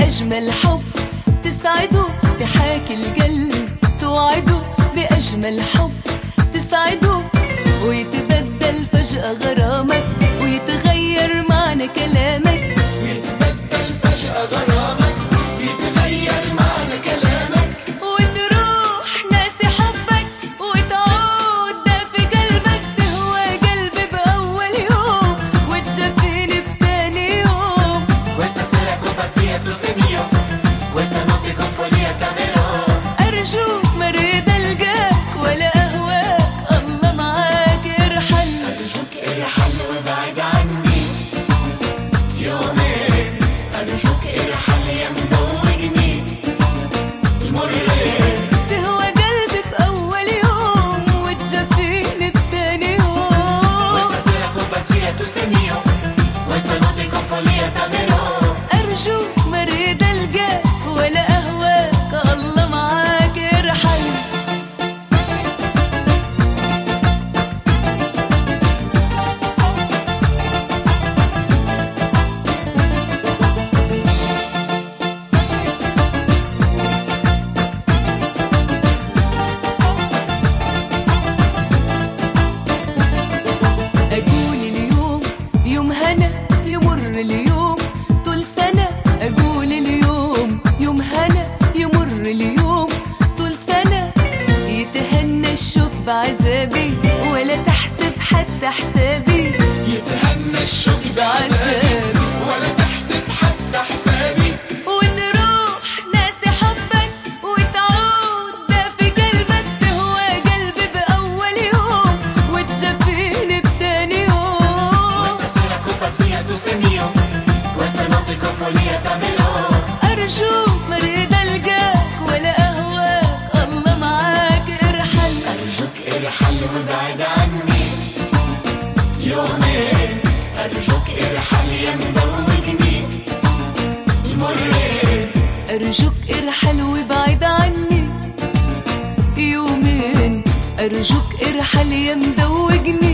بأجمل حب تسعده تحاكي القلب توعده بأجمل حب تسعده ويتبدل فجأة غرامك ويتغير معنى كلامك ويتبدل فجأة غرامك يتغير معنى كلامك وتروح ناسي حبك وتعود دافي قلبك تهوى قلبي بأول يوم وتجفيني بتاني يوم Questa sera compazzia tu sei mio Questa notte con follia t'amerò أرجوك ما اريد ألقاك ولا أهواك الله معاك ارحل أرجوك ارحل وابعد عني يومين أرجوك ارحل يا مدوجني المر تهوى قلبي بأول يوم وتجفيني بتاني يوم Questa sera compazzia tu sei mio Questa notte con follia t'amerò أرجوك ما اريد ألقاك ولا أهواك الله معاك ارحل أقول اليوم يوم هنا يمر اليوم طول سنة أقول اليوم يوم هنا يمر اليوم طول سنة يتهنى الشوق بعذابي ولا تحسب حتى حسابي يتهنى الشوق بعذابي ولا تحسب حتى حسابي ونروح ناسي حبك وتعود دافي قلبك تهوى قلبي بأول يوم وتجفيني بتاني يوم Questa sera compazzia tu sei mio Questa notte con follia t'amerò أرجوك ما اريد ألقاك ولا أهواك الله معاك ارحل أرجوك ارحل وابعد عني يومين أرجوك ارحل يا مدوجني المرين أرجوك ارحل وابعد عني يومين أرجوك ارحل يا مدوجني